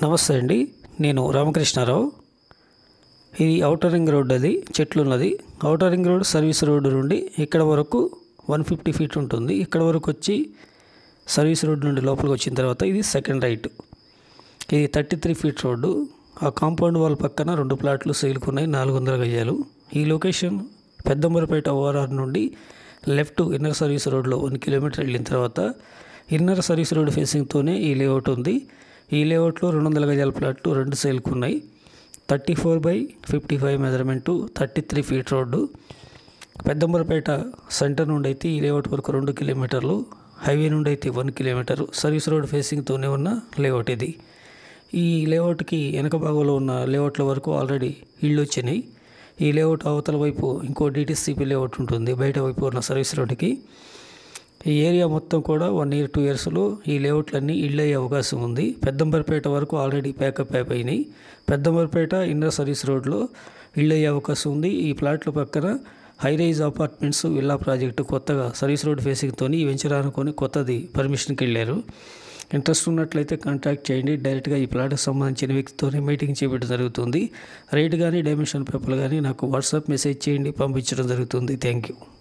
నమస్తే అండి నేను రామకృష్ణారావు ఇది ఔటర్ రింగ్ రోడ్ అది చెట్లు ఉన్నది outer ring road service road నుండి ఇక్కడ వరకు వన్ ఫిఫ్టీ ఫీట్ ఉంటుంది ఇక్కడ వరకు వచ్చి సర్వీస్ రోడ్ నుండి లోపలికి వచ్చిన తర్వాత ఇది సెకండ్ రైట్ ఇది థర్టీ త్రీ ఫీట్ రోడ్డు ఆ కాంపౌండ్ వాల్ పక్కన రెండు ప్లాట్లు సేల్కున్నాయి నాలుగు వందల గజాలు ఈ లొకేషన్ పెద్దంబరపేట ఓఆర్ఆర్ నుండి లెఫ్ట్ ఇన్నర్ సర్వీస్ రోడ్లో వన్ కిలోమీటర్ వెళ్ళిన తర్వాత ఇన్నర్ సర్వీస్ రోడ్ ఫేసింగ్తోనే ఈ లేఅవుట్ ఉంది ఈ లేఅవుట్లో రెండు వందల గజాల ప్లాట్లు రెండు సేల్కున్నాయి thirty four by fifty five measurement thirty three feet road Peddambarpet centre నుండి అయితే ఈ లేఅవుట్ వరకు రెండు కిలోమీటర్లు హైవే నుండి అయితే వన్ కిలోమీటర్ సర్వీస్ రోడ్ ఫేసింగ్తోనే ఉన్న లేఅవుట్ ఇది ఈ లేఅవుట్కి వెనక భాగంలో ఉన్న లేఅవుట్ల వరకు ఆల్రెడీ ఇళ్ళు వచ్చినాయి ఈ లేఅవుట్ అవతల వైపు ఇంకో డిటిసిపి లేఅవుట్ ఉంటుంది బయట వైపు ఉన్న సర్వీస్ రోడ్డుకి ఈ ఏరియా మొత్తం కూడా వన్ ఇయర్ టూ ఇయర్స్లో ఈ లేఅవుట్లన్నీ ఇళ్ళు అయ్యే అవకాశం ఉంది పెద్దంబరపేట వరకు ఆల్రెడీ ప్యాకప్ అయిపోయినాయి పెద్దంబరపేట ఇన్నర్ సర్వీస్ రోడ్లో ఇళ్ళు అయ్యే అవకాశం ఉంది ఈ ప్లాట్ల పక్కన high rise apartments villa project కొత్తగా సర్వీస్ రోడ్ ఫేసింగ్తో ఈ వెంచర్ అనుకొని కొత్తది పర్మిషన్కి వెళ్ళారు ఇంట్రెస్ట్ ఉన్నట్లయితే కాంటాక్ట్ చేయండి డైరెక్ట్గా ఈ ప్లాట్కి సంబంధించిన వ్యక్తితోనే మీటింగ్ చేయడం జరుగుతుంది రేట్ కానీ డైమెన్షన్ పేపర్లు కానీ నాకు వాట్సాప్ మెసేజ్ చేయండి పంపించడం జరుగుతుంది థ్యాంక్ యూ